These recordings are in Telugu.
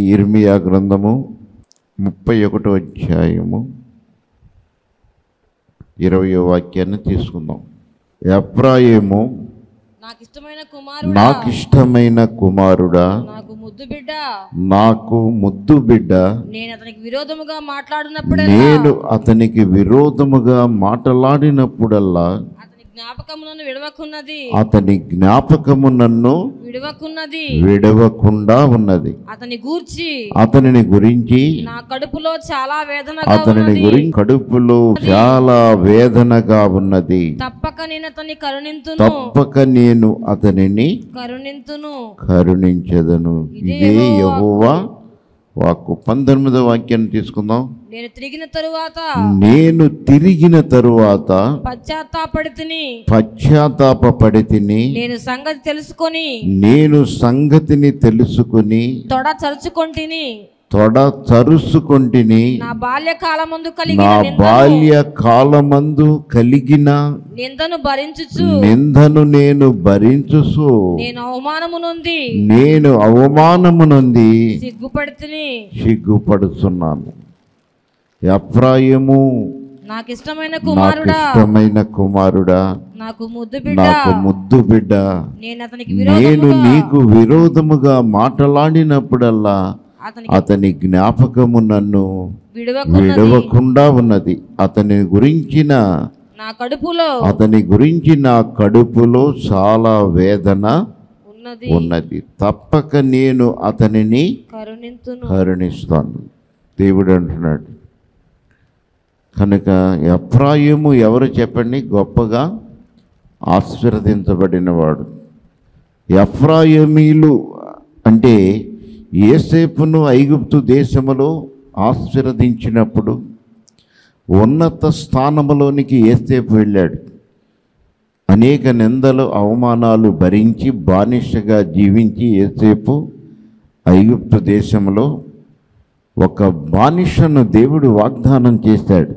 ఇర్మియా గ్రంథము ముప్పై ఒకటో అధ్యాయము ఇరవయో వాక్యాన్ని తీసుకుందాం ఎఫ్రాయిము నాకు ఇష్టమైన కుమారుడా నాకిష్టమైన కుమారుడా నాకు ముద్దు బిడ్డ నాకు ముద్దు బిడ్డ నేను అతనికి విరోధముగా మాట్లాడినప్పుడల్లా నేను అతనికి విరోధముగా మాట్లాడినప్పుడల్లా అతని జ్ఞాపకములను విడవకున్నది అతని జ్ఞాపకము నన్ను విడవకున్నది విడవకుండా ఉన్నది అతని గూర్చి అతనిని గురించి నా కడుపులో చాలా వేదనగా అతనిని ఉన్నది గురించి కడుపులో చాలా వేదనగా ఉన్నది తప్పక నేను అతన్ని కరుణింతును తప్పక నేను అతనిని కరుణింతును కరుణించదను ఇదే యహోవా వాక్కు పంతొమ్మిదో వాక్యాన్ని తీసుకుందాం నేను తిరిగిన తరువాత నేను తిరిగిన తరువాత పశ్చాత్తాపడి తిని పశ్చాత్తాపడి తిని నేను సంగతి తెలుసుకొని నేను సంగతిని తెలుసుకుని తొడ చరుచుకొంటిని తొడ చరుసుకొంటిని నా బాల్యకాలమందు కలిగిన నా నిందను- బాల్య కాలమందు కలిగిన నిందను భరించుచు నిందను నేను భరించుసు నేను అవమానము నొంది నేను అవమానము నొంది సిగ్గుపడితిని సిగ్గుపడుతున్నాను ఎఫ్రాయిము నాకు ఇష్టమైన నాకు కుమారుడా ఇష్టమైన కుమారుడా నాకు ముద్దు బిడ్డ నాకు ముద్దు బిడ్డ నేను అతనికి నేను విరోధముగా నీకు విరోధముగా మాట్లాడినప్పుడల్లా అతనికి అతని జ్ఞాపకము నన్ను విడవకున్నది విడవకుండా ఉన్నది అతని గురించిన నా కడుపులో అతని గురించి నా కడుపులో చాలా వేదన ఉన్నది ఉన్నది తప్పక నేను అతనిని కరుణింతును కరుణిస్తాను దేవుడు అంటున్నాడు కనుక ఎఫ్రాయిము ఎవరు చెప్పండి గొప్పగా ఆశీర్వదించబడినవాడు ఎఫ్రాయిమీలు అంటే ఏసేపును ఐగుప్తు దేశములో ఆశీర్వదించినప్పుడు ఉన్నత స్థానములోనికి ఏసేపు వెళ్ళాడు అనేక నిందలు అవమానాలు భరించి బానిసగా జీవించి ఏసేపు ఐగుప్తు దేశంలో ఒక బానిసను దేవుడు వాగ్దానం చేశాడు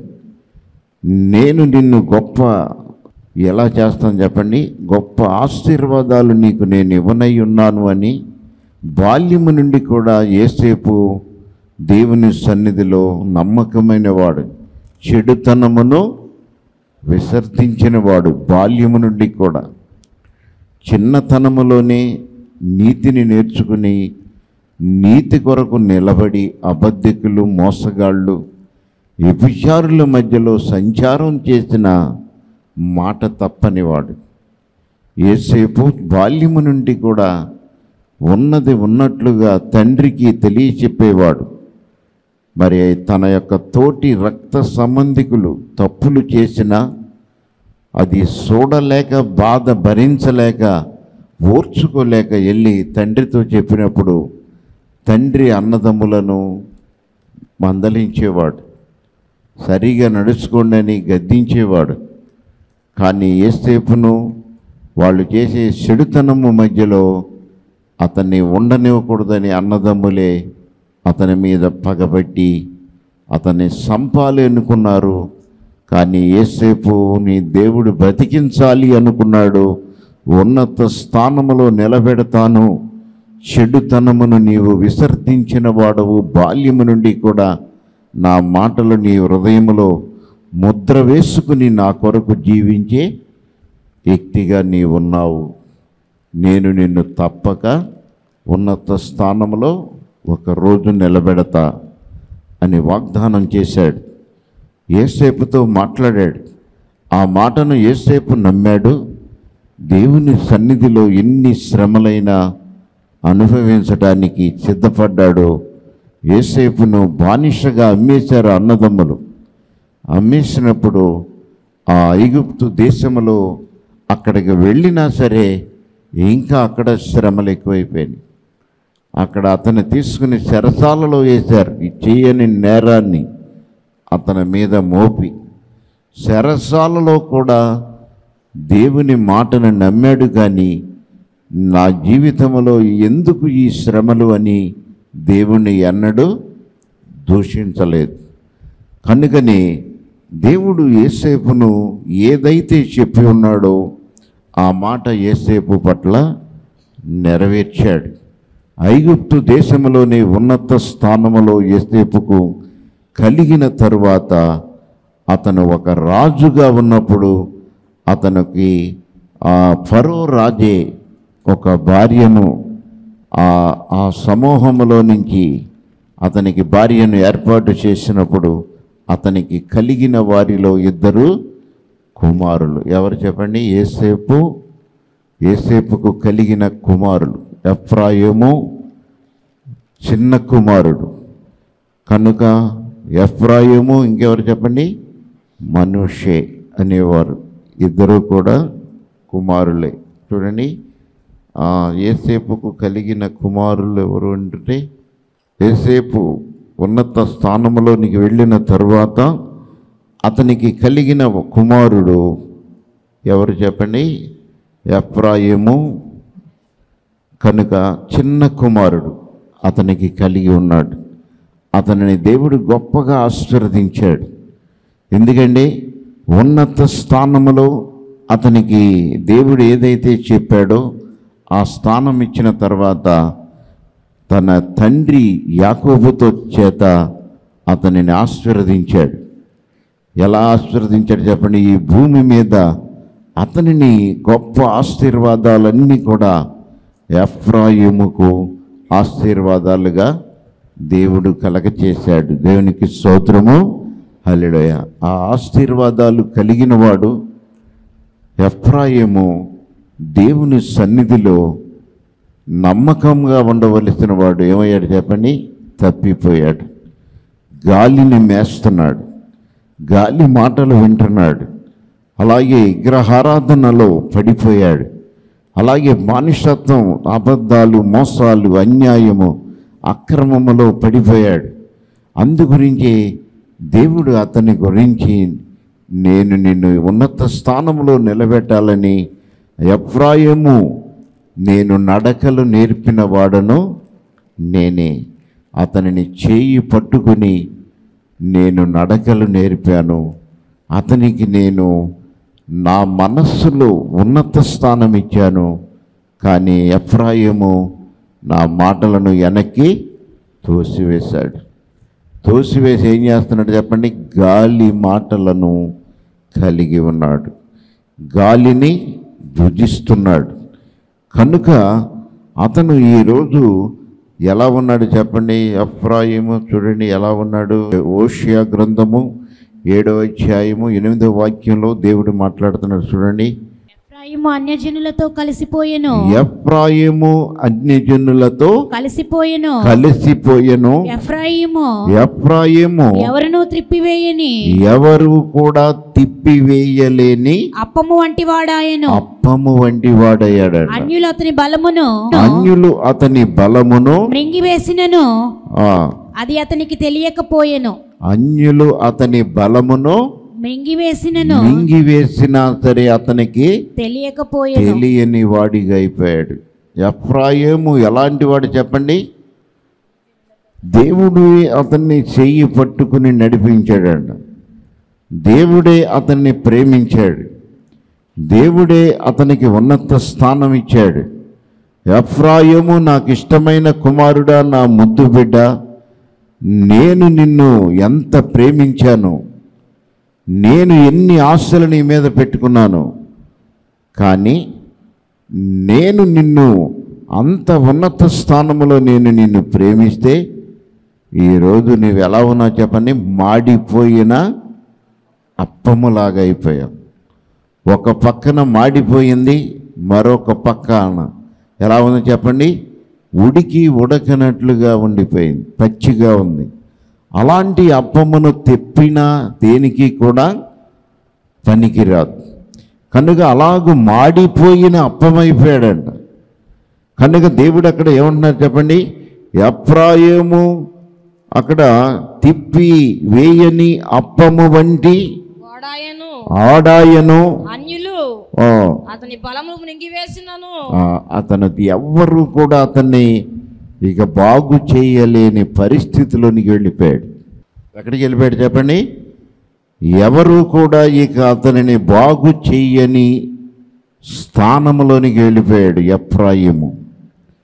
నేను నిన్ను గొప్ప ఎలా చేస్తాను చెప్పండి గొప్ప ఆశీర్వాదాలు నీకు నేను ఇవ్వనై ఉన్నాను అని బాల్యము నుండి కూడా ఏసేపు దేవుని సన్నిధిలో నమ్మకమైన వాడు చెడుతనమును విసర్జించినవాడు బాల్యము నుండి కూడా చిన్నతనములోనే నీతిని నేర్చుకుని నీతి కొరకు నిలబడి అబద్ధికులు మోసగాళ్ళు వ్యభిచారుల మధ్యలో సంచారం చేసిన మాట తప్పనివాడు ఏసేపు బాల్యము నుండి కూడా ఉన్నది ఉన్నట్లుగా తండ్రికి తెలియచెప్పేవాడు మరి తన యొక్క తోటి రక్త సంబంధికులు తప్పులు చేసినా అది చూడలేక బాధ భరించలేక ఓర్చుకోలేక వెళ్ళి తండ్రితో చెప్పినప్పుడు తండ్రి అన్నదమ్ములను మందలించేవాడు సరిగా నడుచుకోండి అని గద్దించేవాడు కానీ ఏసేపును వాళ్ళు చేసే చెడుతనము మధ్యలో అతన్ని ఉండనివ్వకూడదని అన్నదమ్ములే అతని మీద పగబట్టి అతన్ని సంపాలి అనుకున్నారు కానీ ఏసేపు నీ దేవుడు బ్రతికించాలి అనుకున్నాడు ఉన్నత స్థానములో నిలబెడతాను చెడుతనమును నీవు విసర్జించిన వాడవు బాల్యము నుండి కూడా నా మాటలు నీ హృదయములో ముద్ర వేసుకుని నా కొరకు జీవించే వ్యక్తిగా నీ ఉన్నావు నేను నిన్ను తప్పక ఉన్నత స్థానంలో ఒక రోజు నిలబెడతా అని వాగ్దానం చేశాడు ఏసేపుతో మాట్లాడాడు ఆ మాటను ఏసేపు నమ్మాడు దేవుని సన్నిధిలో ఎన్ని శ్రమలైనా అనుభవించడానికి సిద్ధపడ్డాడో ఏసేపును బానిసగా అమ్మేశారు అన్నదమ్ములు అమ్మేసినప్పుడు ఆ ఐగుప్తు దేశంలో అక్కడికి వెళ్ళినా సరే ఇంకా అక్కడ శ్రమలు ఎక్కువైపోయినాయి అక్కడ అతన్ని తీసుకుని చెరసాలలో వేశారు ఈ చేయని నేరాన్ని అతని మీద మోపి చెరసాలలో కూడా దేవుని మాటను నమ్మాడు కానీ నా జీవితంలో ఎందుకు ఈ శ్రమలు అని దేవుణ్ణి ఎన్నడూ దూషించలేదు కనుకని దేవుడు ఏసేపును ఏదైతే చెప్పి ఉన్నాడో ఆ మాట ఏసేపు పట్ల నెరవేర్చాడు ఐగుప్తు దేశంలోని ఉన్నత స్థానములో యోసేపుకు కలిగిన తరువాత అతను ఒక రాజుగా ఉన్నప్పుడు అతనికి ఆ ఫరో రాజే ఒక భార్యను ఆ ఆ సమూహములో నుంచి అతనికి భార్యను ఏర్పాటు చేసినప్పుడు అతనికి కలిగిన వారిలో ఇద్దరు కుమారులు ఎవరు చెప్పండి ఏసేపు ఏసేపుకు కలిగిన కుమారులు ఎఫ్రాయిము చిన్న కుమారుడు కనుక ఎఫ్రాయిము ఇంకెవరు చెప్పండి మనుషే అనేవారు ఇద్దరు కూడా కుమారులే చూడండి ఆ, ఏసేపుకు కలిగిన కుమారులు ఎవరు అంటే ఏసేపు ఉన్నత స్థానంలోనికి వెళ్ళిన తరువాత అతనికి కలిగిన కుమారుడు ఎవరు చెప్పండి ఎఫ్రాయిము కనుక చిన్న కుమారుడు అతనికి కలిగి ఉన్నాడు అతనిని దేవుడు గొప్పగా ఆశీర్వదించాడు ఎందుకంటే ఉన్నత స్థానములో అతనికి దేవుడు ఏదైతే చెప్పాడో ఆ స్థానం ఇచ్చిన తర్వాత తన తండ్రి యాకోబుతో చేత అతనిని ఆశీర్వదించాడు ఎలా ఆశీర్వదించాడు చెప్పండి ఈ భూమి మీద అతనిని గొప్ప ఆశీర్వాదాలన్నీ కూడా ఎఫ్రాయిముకు ఆశీర్వాదాలుగా దేవుడు కలగచేశాడు దేవునికి స్తోత్రము హల్లెలూయా ఆ ఆశీర్వాదాలు కలిగిన వాడు ఎఫ్రాయిము దేవుని సన్నిధిలో నమ్మకంగా ఉండవలసిన వాడు ఏమయ్యాడు చెప్పండి తప్పిపోయాడు గాలిని మేస్తున్నాడు గాలి మాటలు వింటున్నాడు అలాగే విగ్రహారాధనలో పడిపోయాడు అలాగే మానుషత్వం అబద్ధాలు మోసాలు అన్యాయము అక్రమములో పడిపోయాడు అందు గురించి దేవుడు అతని గురించి నేను నిన్ను ఉన్నత స్థానంలో నిలబెట్టాలని ఎఫ్రాయిము నేను నడకలు నేర్పిన వాడను నేనే అతనిని చేయి పట్టుకుని నేను నడకలు నేర్పాను అతనికి నేను నా మనస్సులో ఉన్నత స్థానం ఇచ్చాను కానీ ఎఫ్రాయిము నా మాటలను వెనక్కి తోసివేశాడు తోసివేసి ఏం చేస్తున్నాడు చెప్పండి గాలి మాటలను కలిగి ఉన్నాడు గాలిని భుజిస్తున్నాడు కనుక అతను ఈరోజు ఎలా ఉన్నాడు చెప్పండి అఫ్రాయిము చూడండి ఎలా ఉన్నాడు ఓషియా గ్రంథము ఏడవ అధ్యాయము ఎనిమిదవ వాక్యంలో దేవుడు మాట్లాడుతున్నాడు చూడండి ఎఫ్రాయిము అన్యజనులతో కలిసిపోయెను ఎఫ్రాయిము అన్యజనులతో కలిసిపోయెను కలిసిపోయెను ఎఫ్రాయిము ఎఫ్రాయిము ఎవరును త్రిప్పివేయని ఎవరు కూడా తిప్పివేయలేని అప్పము వంటి వాడాయను అప్పము వంటి వాడయ్యాడు అన్యులు అతని బలమును అన్యులు అతని బలమును మృంగివేసినను ఆ, అది అతనికి తెలియకపోయెను అన్యులు అతని బలమును మృంగివేసినను మింగివేసినా సరే అతనికి తెలియకపోయెను తెలియని వాడిగా అయిపోయాడు ఎఫ్రాయిము ఎలాంటి వాడు చెప్పండి దేవుడు అతన్ని చెయ్యి పట్టుకుని నడిపించాడంట దేవుడే అతన్ని ప్రేమించాడు దేవుడే అతనికి ఉన్నత స్థానం ఇచ్చాడు ఎఫ్రాయిము నాకు ఇష్టమైన కుమారుడా నా ముద్దు బిడ్డ నేను నిన్ను ఎంత ప్రేమించాను నేను ఎన్ని ఆశలు నీ మీద పెట్టుకున్నాను కానీ నేను నిన్ను అంత ఉన్నత స్థానంలో నేను నిన్ను ప్రేమిస్తే ఈరోజు నువ్వు ఎలా ఉన్నావు చెప్పండి మాడిపోయిన అప్పములాగా అయిపోయావు ఒక పక్కన మాడిపోయింది మరొక పక్కన ఎలా ఉందో చెప్పండి ఉడికి ఉడకనట్లుగా ఉండిపోయింది పచ్చిగా ఉంది అలాంటి అప్పమును తెప్పినా దేనికి కూడా పనికిరాదు కనుక అలాగూ మాడిపోయిన అప్పమైపోయాడంట కనుక దేవుడు అక్కడ ఏమంటున్నారు చెప్పండి ఎప్రాయము అక్కడ తిప్పి వేయని అప్పము వంటి వాడాయను ఆడాయను అన్యులు ఆ, అతని బలము మృంగివేసినను ఆ, అతను ఎవ్వరు కూడా అతన్ని ఇక బాగు చేయలేని పరిస్థితిలోనికి వెళ్ళిపోయాడు ఎక్కడికి వెళ్ళిపోయాడు చెప్పండి ఎవరు కూడా ఇక అతనిని బాగు చెయ్యని స్థానంలోనికి వెళ్ళిపోయాడు ఎఫ్రాయిము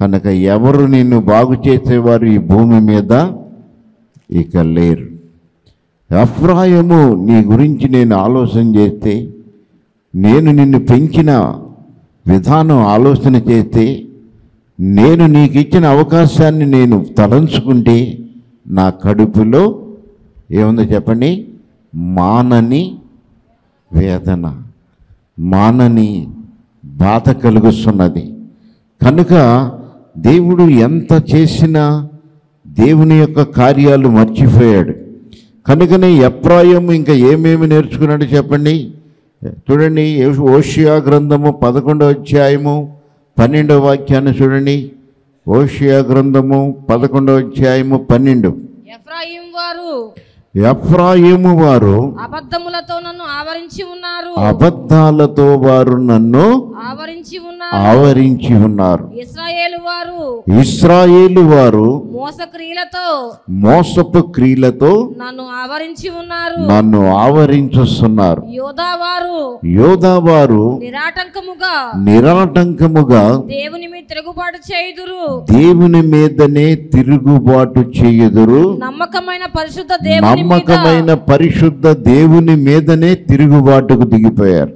కనుక ఎవరు నిన్ను బాగు చేసేవారు ఈ భూమి మీద ఇక లేరు ఎఫ్రాయము నీ గురించి నేను ఆలోచన చేస్తే నేను నిన్ను పెంచిన విధానం ఆలోచన చేస్తే నేను నీకు ఇచ్చిన అవకాశాన్ని నేను తలంచుకుంటే నా కడుపులో ఏముందో చెప్పండి మానని వేదన మానని బాధ కలుగుతున్నది కనుక దేవుడు ఎంత చేసినా దేవుని యొక్క కార్యాలు మర్చిపోయాడు కనుకనే ఎప్రాయం ఇంకా ఏమేమి నేర్చుకున్నాడు చెప్పండి చూడండి ఓషియా గ్రంథము పదకొండవ అధ్యాయము పన్నెండవ వాక్యాన్ని చూడండి ఓషియా గ్రంథము పదకొండవ అధ్యాయము పన్నెండు ఎఫ్రాయిం వారు ఎఫ్రాయిము వారు అబద్ధములతో నన్ను ఆవరించి ఉన్నారు అబద్ధాలతో వారు నన్ను ఆవరించి ఉన్నారు ఆవరించి ఉన్నారు ఇస్రాయేలు వారు ఇస్రాయేలు వారు మోసక్రియలతో మోసపు క్రియలతో నన్ను ఆవరించి ఉన్నారు నన్ను ఆవరించుస్తున్నారు యోధా వారు యోధా వారు నిరాటంకముగా నిరాటంకముగా దేవుని మీద తిరుగుబాటు చేయుదురు దేవుని మీదనే తిరుగుబాటు చేయుదురు నమ్మకమైన పరిశుద్ధ దేవుని మీద నమ్మకమైన పరిశుద్ధ దేవుని మీదనే తిరుగుబాటుకు దిగిపోయారు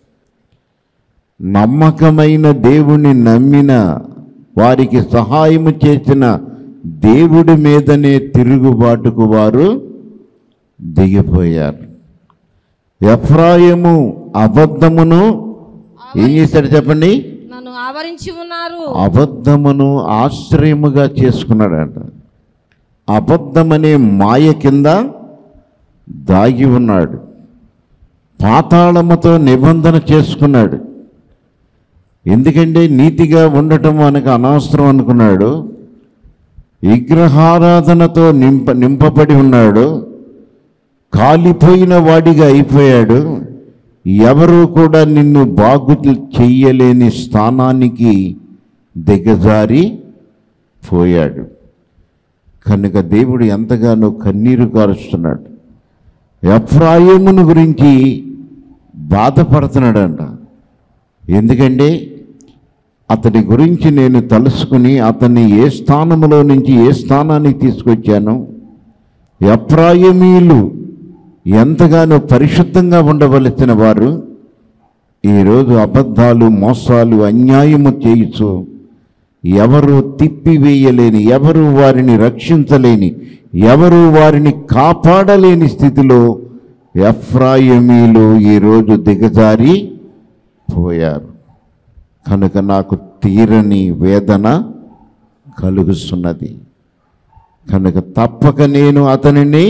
నమ్మకమైన దేవుని నమ్మిన వారికి సహాయము చేసిన దేవుడి మీదనే తిరుగుబాటుకు వారు దిగిపోయారు ఎఫ్రాయిము అబద్ధమును ఏం చేశాడు చెప్పండి నన్ను ఆవరించి ఉన్నారు అబద్ధమును ఆశ్రయముగా చేసుకున్నాడంట అబద్ధమనే మాయ కింద దాగి ఉన్నాడు పాతాళముతో నిబంధన చేసుకున్నాడు ఎందుకంటే నీతిగా ఉండటం మనకు అనవసరం అనుకున్నాడు విగ్రహారాధనతో నింప నింపబడి ఉన్నాడు కాలిపోయిన వాడిగా అయిపోయాడు ఎవరు కూడా నిన్ను బాగు చెయ్యలేని స్థానానికి దిగజారి పోయాడు కనుక దేవుడు ఎంతగానో కన్నీరు కారుస్తున్నాడు ఎఫ్రాయిమును గురించి బాధపడుతున్నాడంట ఎందుకంటే అతని గురించి నేను తలుసుకుని అతన్ని ఏ స్థానంలో నుంచి ఏ స్థానానికి తీసుకొచ్చాను ఎఫ్రాయిమీలు ఎంతగానో పరిశుద్ధంగా ఉండవలసిన వారు ఈరోజు అబద్ధాలు మోసాలు అన్యాయము చేయుచు ఎవరు తిప్పివేయలేని ఎవరు వారిని రక్షించలేని ఎవరు వారిని కాపాడలేని స్థితిలో ఎఫ్రాయిమీలు ఈరోజు దిగజారి పోయారు కనుక నాకు తీరని వేదన కలుగుతున్నది కనుక తప్పక నేను అతనిని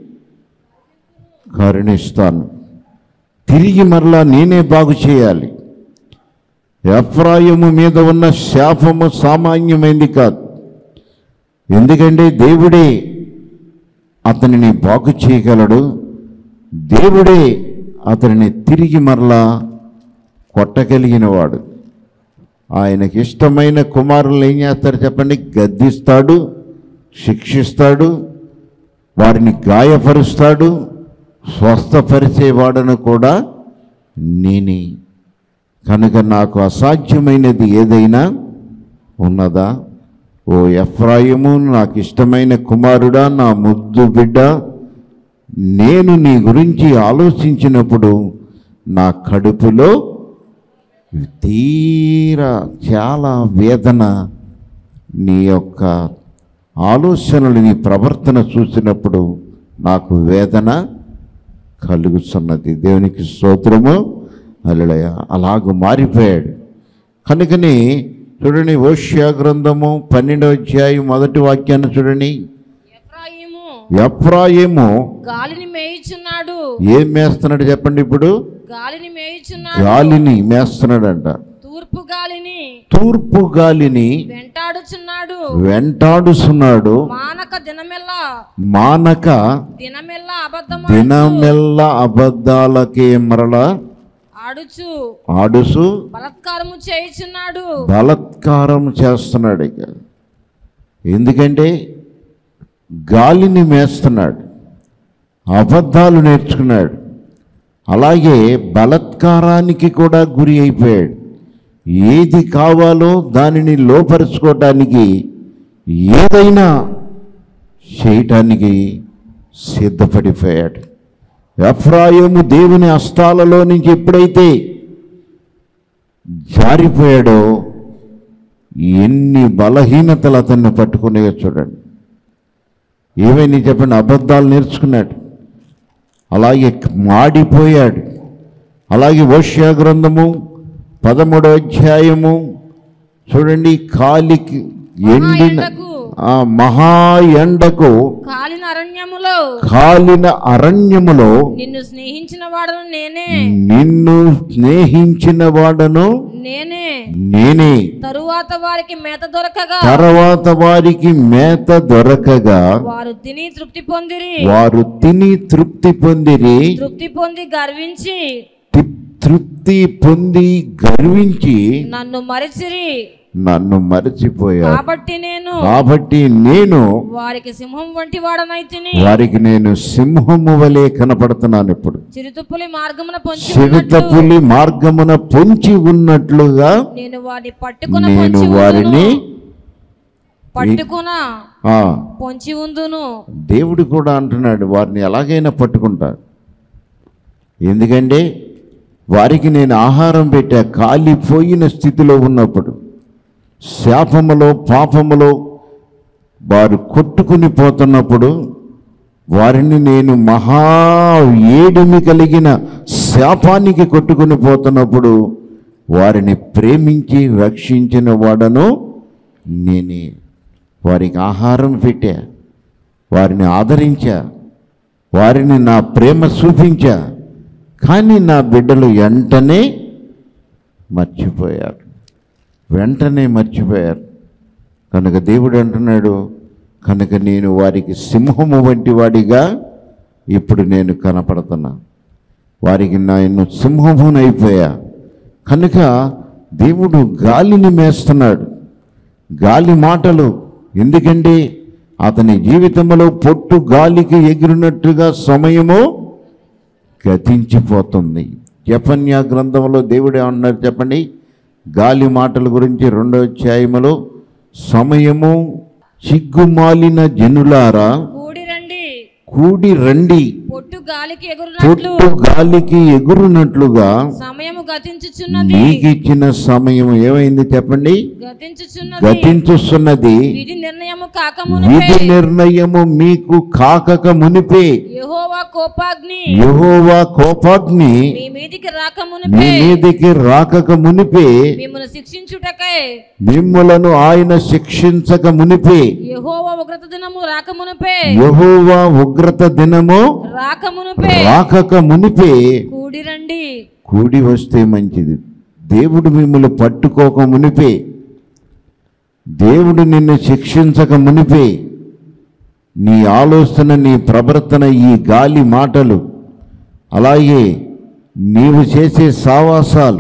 కరుణిస్తాను తిరిగి మరలా నేనే బాగు చేయాలి ఎఫ్రాయిము మీద ఉన్న శాపము సామాన్యమైంది కాదు ఎందుకంటే దేవుడే అతనిని బాగు చేయగలడు దేవుడే అతనిని తిరిగి మరలా కొట్టగలిగినవాడు ఆయనకి ఇష్టమైన కుమారులు ఏం చేస్తారు చెప్పండి గద్దిస్తాడు శిక్షిస్తాడు వారిని గాయపరుస్తాడు స్వస్థపరిచేవాడను కూడా నేనే కనుక నాకు అసాధ్యమైనది ఏదైనా ఉన్నదా ఓ ఎఫ్రాయిము నాకు ఇష్టమైన కుమారుడా నా ముద్దు బిడ్డ నేను నీ గురించి ఆలోచించినప్పుడు నా కడుపులో తీరా చాలా వేదన నీ యొక్క ఆలోచనలు నీ ప్రవర్తన చూసినప్పుడు నాకు వేదన కలుగుతున్నది దేవునికి స్తోత్రము అలడయ అలాగ మారిపోయాడు కనుకని చూడండి ఓష్యా గ్రంథము పన్నెండవ అధ్యాయం మొదటి వాక్యాన్ని చూడండి ఎఫ్రాయిము ఎఫ్రాయిము గాలిని మేయుచున్నాడు ఏం మేస్తున్నాడు చెప్పండి ఇప్పుడు గాలిని మేయుచున్నాడు గాలిని మేస్తున్నాడంట తూర్పు గాలిని తూర్పు గాలిని వెంటాడుచున్నాడు వెంటాడుస్తున్నాడు మానక దినమెల్లా మానక దినమెల్లా అబద్ధం దినమెల్ల అబద్ధాలకే మరల ఆడుచు ఆడుసు బలత్కారము చేయుచున్నాడు బలత్కారం చేస్తున్నాడు ఇక ఎందుకంటే గాలిని మేస్తున్నాడు అబద్ధాలు నేర్చుకున్నాడు అలాగే బలత్కారానికి కూడా గురి అయిపోయాడు ఏది కావాలో దానిని లోపరుచుకోవటానికి ఏదైనా చేయటానికి సిద్ధపడిపోయాడు ఎఫ్రాయిము దేవుని హస్తాలలో నుంచి ఎప్పుడైతే జారిపోయాడో ఎన్ని బలహీనతలు అతన్ని పట్టుకున్నాయో చూడండి ఏమైనా చెప్పండి అబద్ధాలు నేర్చుకున్నాడు అలాగే మాడిపోయాడు అలాగే ఓష్యా గ్రంథము పదమూడో అధ్యాయము చూడండి కాలికి ఎండిన ఎండకు. ఆ మహా ఎండకు కాలిన అరణ్యములో కాలిన అరణ్యములో నిన్ను స్నేహించిన వాడను నేనే నిన్ను స్నేహించిన వాడను నేనే నేనే తరువాత వారికి మేత దొరకగా తర్వాత వారికి మేత దొరకగా వారు తిని తృప్తి పొందిరి వారు తిని తృప్తి పొందిరి తృప్తి పొంది గర్వించి తి- తృప్తి పొంది గర్వించి నన్ను మరిచిరి నన్ను మరచిపోయారు కాబట్టి నేను కాబట్టి నేను వారికి సింహం వంటి వాడనైతిని వారికి నేను సింహము వలె కనపడుతున్నాను ఇప్పుడు చిరుతుపులి మార్గమున పొంచి చిరుత ఉన్నట్లు పులి మార్గమున పొంచి ఉన్నట్లుగా నేను వారిని పట్టుకున నేను పొంచి వారిని ఉందును. పట్టుకున ఆ పొంచి ఉందును దేవుడు కూడా అంటున్నాడు వారిని ఎలాగైనా పట్టుకుంటాడు ఎందుకంటే వారికి నేను ఆహారం పెట్టా కాలిపోయిన స్థితిలో ఉన్నప్పుడు శాపములో పాపములో వారు కొట్టుకుని పోతున్నప్పుడు వారిని నేను మహా ఏడుమి కలిగిన శాపానికి కొట్టుకుని పోతున్నప్పుడు వారిని ప్రేమించి రక్షించిన వాడను నేనే వారికి ఆహారం పెట్టా వారిని ఆదరించా వారిని నా ప్రేమ చూపించా కానీ నా బిడ్డలు వెంటనే మర్చిపోయారు వెంటనే మర్చిపోయారు కనుక దేవుడు అంటున్నాడు కనుక నేను వారికి సింహము వంటి వాడిగా ఇప్పుడు నేను కనపడుతున్నా వారికి నేను సింహమునైపోయా కనుక దేవుడు గాలిని మేస్తున్నాడు గాలి మాటలు ఎందుకంటే అతని జీవితంలో పొట్టు గాలికి ఎగిరినట్టుగా సమయము గతించిపోతుంది జపన్యా గ్రంథంలో దేవుడు ఏమన్నారు చెప్పండి గాలి మాటల గురించి రెండో అధ్యాయములో సమయము చిగ్గుమాలిన జనులారా కూడి రండి కూడి రండి పొట్టు గాలికి ఎగురునట్లు పొట్టు గాలికి ఎగురునట్లుగా సమయము గతించుచున్నది నీకిచ్చిన సమయం ఏమైంది చెప్పండి గతించుచున్నది గతించుస్తున్నది విధి నిర్ణయము కాకమునుపే విధి నిర్ణయము మీకు కాకక మునిపే యెహోవా కోపాగ్ని యెహోవా కోపాగ్ని మీ మీదికి మీ రాకమునుపే మీదికి రాకక మునిపే మిమ్మల్ని శిక్షించుటకై మిమ్ములను ఆయన శిక్షించక మునిపే యెహోవా ఉగ్రత దినము రాకమునుపే యెహోవా ఉగ్రత దినము రాకమునుపే రాకక మునిపే కూడి రండి కూడి వస్తే మంచిది దేవుడు మిమ్మల్ని పట్టుకోక మునిపే దేవుడు నిన్ను శిక్షించక మునిపే నీ ఆలోచన నీ ప్రవర్తన ఈ గాలి మాటలు అలాగే నీవు చేసే సావాసాలు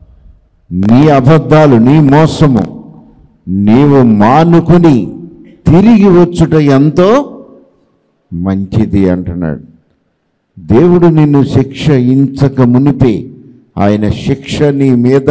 నీ అబద్ధాలు నీ మోసము నీవు మానుకుని తిరిగి వచ్చుట ఎంతో మంచిది అంటున్నాడు దేవుడు నిన్ను శిక్షించక మునిపే ఆయన శిక్ష నీ మీద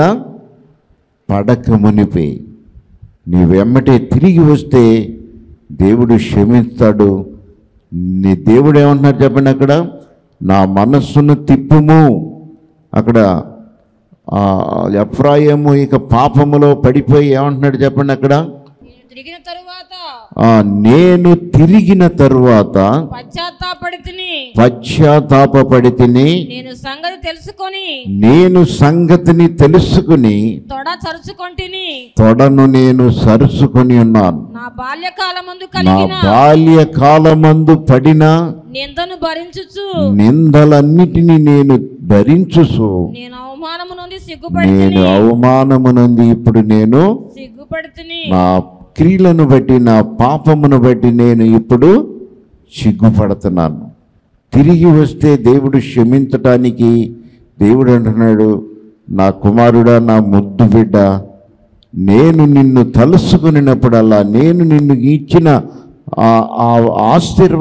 పడక మునిపే నీ వెమ్మటే తిరిగి వస్తే దేవుడు క్షమిస్తాడు నీ దేవుడు ఏమంటున్నారు చెప్పండి అక్కడ నా మనస్సును తిప్పుము అక్కడ ఆ, ఎఫ్రాయిము ఇక పాపములో పడిపోయి ఏమంటున్నాడు చెప్పండి అక్కడ నేను తిరిగిన తరువాత ఆ, నేను తిరిగిన తరువాత పశ్చాత్తాపడి తిని పశ్చాత్తాపడి తిని నేను సంగతి తెలుసుకొని నేను సంగతిని తెలుసుకుని తొడ చరుచుకొంటిని తొడను నేను సరుసుకొని ఉన్నాను నా బాల్యకాలమందు నా కలిగిన బాల్యకాలమందు పడిన నిందను భరించుచు నిందలన్నిటినీ నేను భరించుసు నేను అవమానము నుండి సిగ్గుపడి నేను అవమానమునంది ఇప్పుడు నేను సిగ్గుపడి తిని నా క్రియలను బట్టి నా పాపమును బట్టి నేను ఇప్పుడు సిగ్గుపడుతున్నాను తిరిగి వస్తే దేవుడు క్షమించటానికి దేవుడు అంటున్నాడు నా కుమారుడా నా ముద్దు బిడ్డ నేను నిన్ను తలుసుకునినప్పుడల్లా నేను నిన్ను ఇచ్చిన ఆ ఆ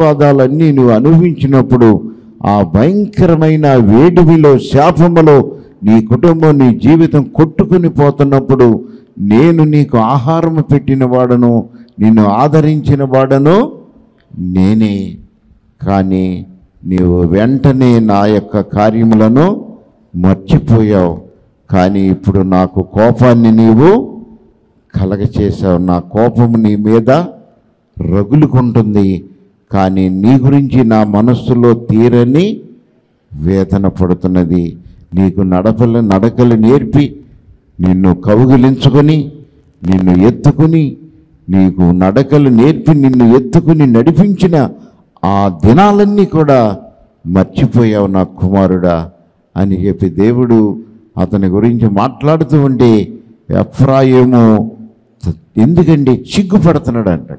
ఆశీర్వాదాలన్నీ నువ్వు అనుభవించినప్పుడు ఆ భయంకరమైన వేడిమిలో శాపములో నీ కుటుంబం నీ జీవితం కొట్టుకుని పోతున్నప్పుడు నేను నీకు ఆహారం పెట్టిన వాడను నిన్ను ఆదరించిన వాడను నేనే కానీ నీవు వెంటనే నా యొక్క కార్యములను మర్చిపోయావు కానీ ఇప్పుడు నాకు కోపాన్ని నీవు కలగచేశావు నా కోపము నీ మీద రగులుకుంటుంది కానీ నీ గురించి నా మనస్సులో తీరని వేదన పడుతున్నది నీకు నడపల నడకలు నేర్పి నిన్ను కౌగిలించుకొని నిన్ను ఎత్తుకుని నీకు నడకలు నేర్పి నిన్ను ఎత్తుకుని నడిపించిన ఆ దినాలన్నీ కూడా మర్చిపోయావు నా కుమారుడా అని చెప్పి దేవుడు అతని గురించి మాట్లాడుతూ ఉంటే ఎఫ్రాయేమో ఎందుకంటే సిగ్గుపడుతున్నాడు అంటాడు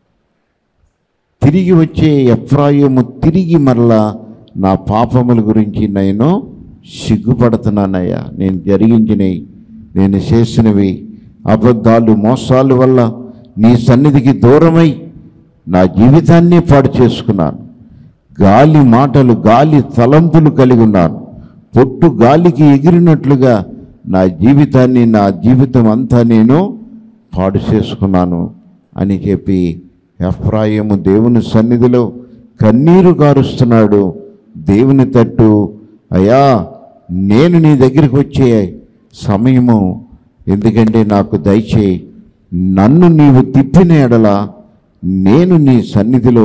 తిరిగి వచ్చే ఎఫ్రాయిము తిరిగి మరలా నా పాపముల గురించి నేను సిగ్గుపడుతున్నానయ్యా నేను జరిగించినవి నేను చేసినవి అబద్ధాలు మోసాలు వల్ల నీ సన్నిధికి దూరమై నా జీవితాన్ని పాడు చేసుకున్నాను గాలి మాటలు గాలి తలంపులు కలిగి ఉన్నాను పొట్టు గాలికి ఎగిరినట్లుగా నా జీవితాన్ని నా జీవితం అంతా నేను పాడు చేసుకున్నాను అని చెప్పి ఎఫ్రాయిము దేవుని సన్నిధిలో కన్నీరు గారుస్తున్నాడు దేవుని తట్టు అయ్యా నేను నీ దగ్గరికి వచ్చే సమయము ఎందుకంటే నాకు దయచేయి నన్ను నీవు తిప్పిన ఎడల నేను నీ సన్నిధిలో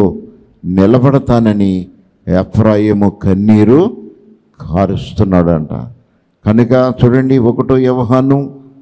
నిలబడతానని ఎఫ్రాయిము కన్నీరు కారుస్తున్నాడంట కనుక చూడండి ఒకటో వ్యవహాను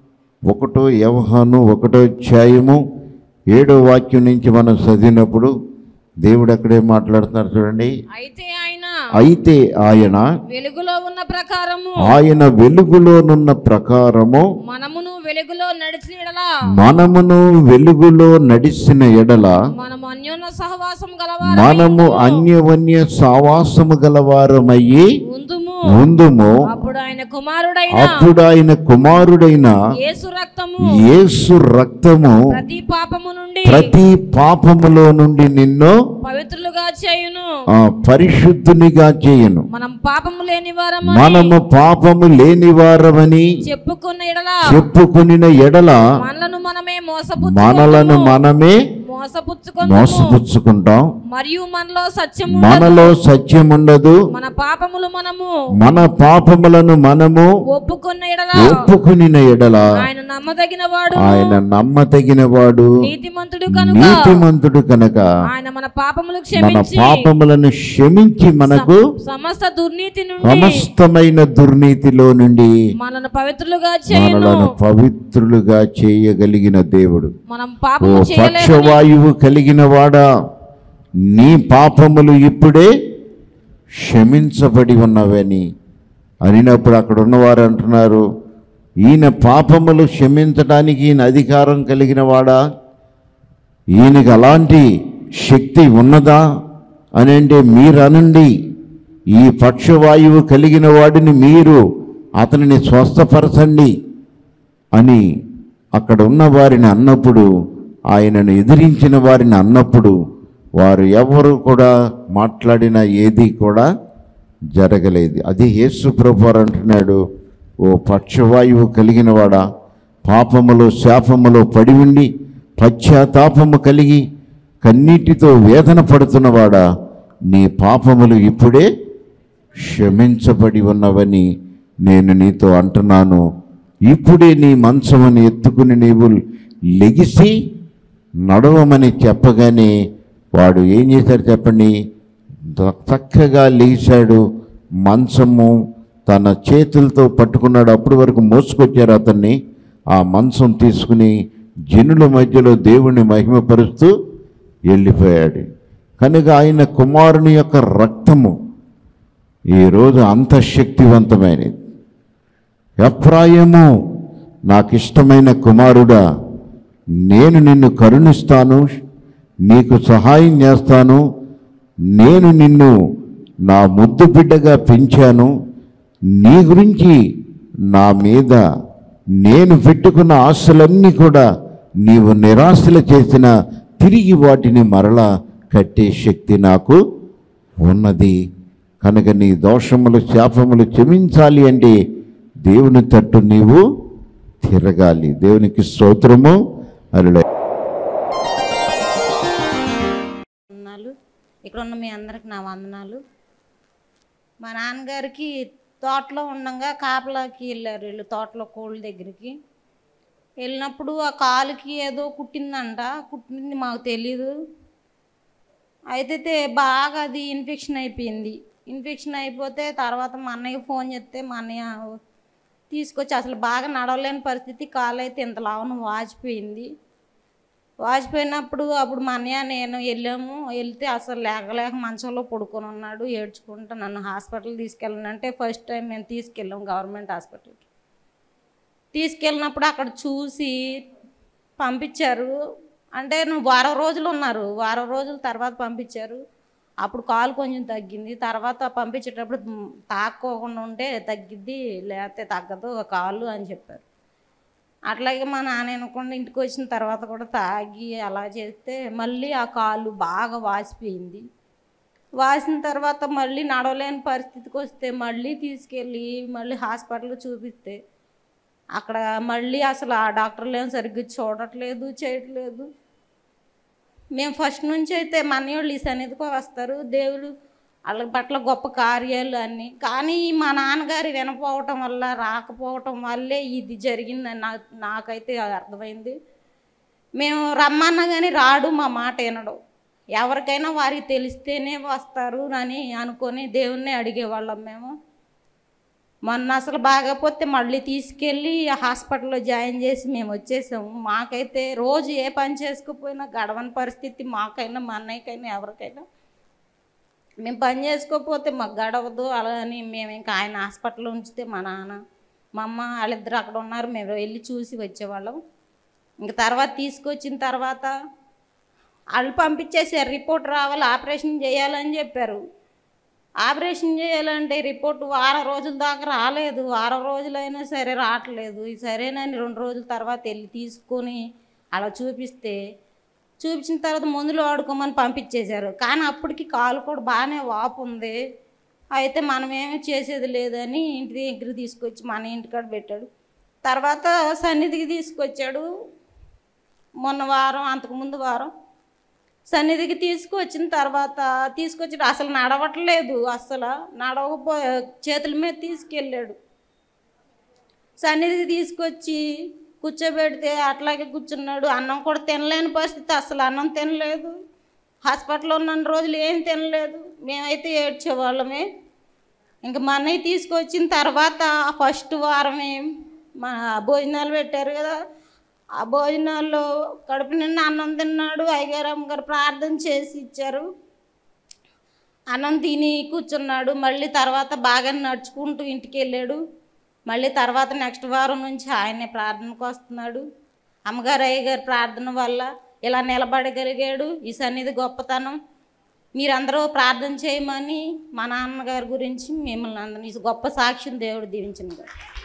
ఒకటో వ్యవహాను ఒకటో అధ్యాయము ఏడో వాక్యం నుంచి మనం చదివినప్పుడు దేవుడు అక్కడే మాట్లాడుతున్నారు చూడండి అయితే ఆయన అయితే ఆయన వెలుగులో ఉన్న ప్రకారము ఆయన వెలుగులోనున్న ప్రకారము మనమును వెలుగులో నడిచిన ఎడలా మనమును వెలుగులో నడిచిన ఎడల మనము అన్యోన్య సహవాసం గలవారు మనము అన్యవన్య సావాసము గలవారమయ్యి ఉందుము ఉందుము అప్పుడు ఆయన కుమారుడైన అప్పుడు ఆయన కుమారుడైన యేసు రక్తము యేసు రక్తము ప్రతి పాపము నుండి ప్రతి పాపములో నుండి నిన్ను పవిత్రులుగా చేయును ఆ, పరిశుద్ధునిగా చేయను మనం పాపము లేని వారము మనము పాపము లేనివారమని చెప్పుకున్న ఎడల చెప్పుకునిన ఎడల మనలను మనమే మోసపుచ్చు మనలను మనమే మోసపుచ్చుకొని మోసపుచ్చుకుంటాం మరియు మనలో సత్యము మనలో సత్యం ఉండదు మన పాపములు మనము మన పాపములను మనము ఒప్పుకున్న ఎడల ఒప్పుకునిన ఎడల ఆయన నమ్మదగిన వాడు ఆయన నమ్మతగిన వాడు నీతిమంతుడు కనుక నీతిమంతుడు కనుక ఆయన మన పాపములు మన క్షమించి పాపములను క్షమించి మనకు సమస్త దుర్నీతి నుండి సమస్తమైన దుర్నీతిలో నుండి మనను పవిత్రులుగా చేయును మనలను పవిత్రులుగా చేయగలిగిన దేవుడు మనం ఓ పాపము చేయలేమని పక్షవాయువు కలిగిన వాడా నీ పాపములు ఇప్పుడే క్షమించబడి ఉన్నవని అనినప్పుడు అక్కడ ఉన్నవారు అంటున్నారు ఈయన పాపములు క్షమించడానికి ఈయన అధికారం కలిగిన వాడా ఈయనకి అలాంటి శక్తి ఉన్నదా అని అంటే మీరు అనండి ఈ పక్షవాయువు కలిగిన వాడిని మీరు అతనిని స్వస్థపరచండి అని అక్కడ ఉన్న వారిని అన్నప్పుడు ఆయనను ఎదిరించిన వారిని అన్నప్పుడు వారు ఎవరు కూడా మాట్లాడిన ఏది కూడా జరగలేదు అది యేసు ప్రభువారు అంటున్నాడు ఓ పక్షవాయువు కలిగిన వాడా పాపములో శాపములో పడి ఉండి పశ్చాత్తాపము కలిగి కన్నీటితో వేదన పడుతున్నవాడా నీ పాపములు ఇప్పుడే క్షమించబడి ఉన్నవని నేను నీతో అంటున్నాను ఇప్పుడే నీ మంచమని ఎత్తుకుని నీవు లెగిసి నడవమని చెప్పగానే వాడు ఏం చేశాడు చెప్పండి ద- చక్కగా లేచాడు మంచము తన చేతులతో పట్టుకున్నాడు అప్పటి వరకు మోసుకొచ్చారు అతన్ని ఆ మంచం తీసుకుని జనుల మధ్యలో దేవుణ్ణి మహిమపరుస్తూ వెళ్ళిపోయాడు కనుక ఆయన కుమారుని యొక్క రక్తము ఈరోజు అంత శక్తివంతమైనది ఎఫ్రాయము నాకు ఇష్టమైన కుమారుడా నేను నిన్ను కరుణిస్తాను నీకు సహాయం చేస్తాను నేను నిన్ను నా ముద్దు బిడ్డగా పెంచాను నీ గురించి నా మీద నేను పెట్టుకున్న ఆశలన్నీ కూడా నీవు నిరాశలు చేసిన తిరిగి వాటిని మరలా కట్టే శక్తి నాకు ఉన్నది కనుక నీ దోషములు శాపములు క్షమించాలి అంటే దేవుని తట్టు నీవు తిరగాలి దేవునికి స్తోత్రము అల్లుడ వందనాలు ఇక్కడ ఉన్న మీ అందరికి నా వందనాలు మా నాన్నగారికి తోటలో ఉండగా కాపలాకి వెళ్ళారు వీళ్ళు తోటలో కోళ్ళ దగ్గరికి వెళ్ళినప్పుడు ఆ కాలుకి ఏదో కుట్టిందంట కుట్టింది మాకు తెలీదు అయితే తే- బాగా అది ఇన్ఫెక్షన్ అయిపోయింది ఇన్ఫెక్షన్ అయిపోతే తర్వాత మా అన్నయ్య ఫోన్ చేస్తే మా అన్నయ్య తీసుకొచ్చి అసలు బాగా నడవలేని పరిస్థితి కాలు అయితే ఇంత లావన వాచిపోయింది వాచిపోయినప్పుడు అప్పుడు మా అన్నయ్య నేను వెళ్ళాము వెళ్తే అసలు లేకలేక మంచంలో పడుకొని ఉన్నాడు ఏడ్చుకుంటూ నన్ను హాస్పిటల్ తీసుకెళ్ళనంటే ఫస్ట్ టైం మేము తీసుకెళ్ళాం గవర్నమెంట్ హాస్పిటల్కి తీసుకెళ్ళినప్పుడు అక్కడ చూసి పంపించారు అంటే నువ్వు వారం రోజులు ఉన్నారు వారం రోజుల తర్వాత పంపించారు అప్పుడు కాలు కొంచెం తగ్గింది తర్వాత పంపించేటప్పుడు మ్, తాక్కోకుండా ఉంటే తగ్గిద్ది లేకపోతే తగ్గదు కాలు అని చెప్పారు అట్లాగే మా నాన్న అనుకుండా ఇంటికి వచ్చిన తర్వాత కూడా తాగి అలా చేస్తే మళ్ళీ ఆ కాలు బాగా వాసిపోయింది వాసిన తర్వాత మళ్ళీ నడవలేని పరిస్థితికి వస్తే మళ్ళీ తీసుకెళ్ళి మళ్ళీ హాస్పిటల్లో చూపిస్తే అక్కడ మళ్ళీ అసలు ఆ డాక్టర్లు ఏం సరిగ్గా చూడట్లేదు చేయట్లేదు మేము ఫస్ట్ నుంచి అయితే మనయోళ్ళు ఈ సన్నిధికి వస్తారు దేవుడు వాళ్ళ పట్ల గొప్ప కార్యాలు అన్నీ కానీ మా నాన్నగారి వినపోవటం వల్ల రాకపోవటం వల్లే ఇది జరిగిందని నా నాకైతే అర్థమైంది మేము రమ్మన్నా కానీ రాడు మా మాట వినడు ఎవరికైనా వారికి తెలిస్తేనే వస్తారు అని అనుకొని దేవుణ్ణి అడిగేవాళ్ళం మేము మొన్న అసలు బాగపోతే మళ్ళీ తీసుకెళ్ళి హాస్పిటల్లో జాయిన్ చేసి మేము వచ్చేసాము మాకైతే రోజు ఏ పని చేసుకోకపోయినా గడవని పరిస్థితి మాకైనా మా అన్నయ్యకైనా ఎవరికైనా మేము పని చేసుకోకపోతే మాకు గడవదు అలా అని మేము ఇంకా ఆయన హాస్పిటల్లో ఉంచితే మా నాన్న మా అమ్మ వాళ్ళిద్దరు అక్కడ ఉన్నారు మేము వెళ్ళి చూసి వచ్చేవాళ్ళం ఇంక తర్వాత తీసుకొచ్చిన తర్వాత వాళ్ళు పంపించేసారు రిపోర్ట్ రావాలి ఆపరేషన్ చేయాలని చెప్పారు ఆపరేషన్ చేయాలంటే రిపోర్ట్ వారం రోజుల దాకా రాలేదు వారం రోజులైనా సరే రావట్లేదు ఈ సరేనని రెండు రోజుల తర్వాత వెళ్ళి తీసుకొని అలా చూపిస్తే చూపించిన తర్వాత మందులు వాడుకోమని పంపించేశారు కానీ అప్పటికి కాలు కూడా బాగానే వాపు ఉంది అయితే మనం ఏమీ చేసేది లేదని ఇంటి దగ్గర తీసుకొచ్చి మన ఇంటికాడ పెట్టాడు తర్వాత సన్నిధికి తీసుకొచ్చాడు మొన్న వారం అంతకుముందు వారం సన్నిధికి తీసుకొచ్చిన తర్వాత తీసుకొచ్చి అసలు నడవట్లేదు అసలు నడవకపో చేతుల మీద తీసుకెళ్ళాడు సన్నిధికి తీసుకొచ్చి కూర్చోబెడితే అట్లాగే కూర్చున్నాడు అన్నం కూడా తినలేని పరిస్థితి అసలు అన్నం తినలేదు హాస్పిటల్లో ఉన్న రోజులు ఏం తినలేదు మేమైతే ఏడ్చేవాళ్ళమే ఇంకా మా అన్నయ్య తీసుకొచ్చిన తర్వాత ఫస్ట్ వారమే మా భోజనాలు పెట్టారు కదా ఆ భోజనాల్లో కడుపు నిండా అన్నం తిన్నాడు అయ్యగారు అమ్మగారు ప్రార్థన చేసి ఇచ్చారు అన్నం తిని కూర్చున్నాడు మళ్ళీ తర్వాత బాగా నడుచుకుంటూ ఇంటికి వెళ్ళాడు మళ్ళీ తర్వాత నెక్స్ట్ వారం నుంచి ఆయనే ప్రార్థనకు వస్తున్నాడు అమ్మగారు అయ్యగారు ప్రార్థన వల్ల ఇలా నిలబడగలిగాడు ఈ సన్నిధి గొప్పతనం మీరందరూ ప్రార్థన చేయమని మా నాన్నగారి గురించి మిమ్మల్ని అందరినీ ఈ గొప్ప సాక్ష్యం దేవుడు దీవించిన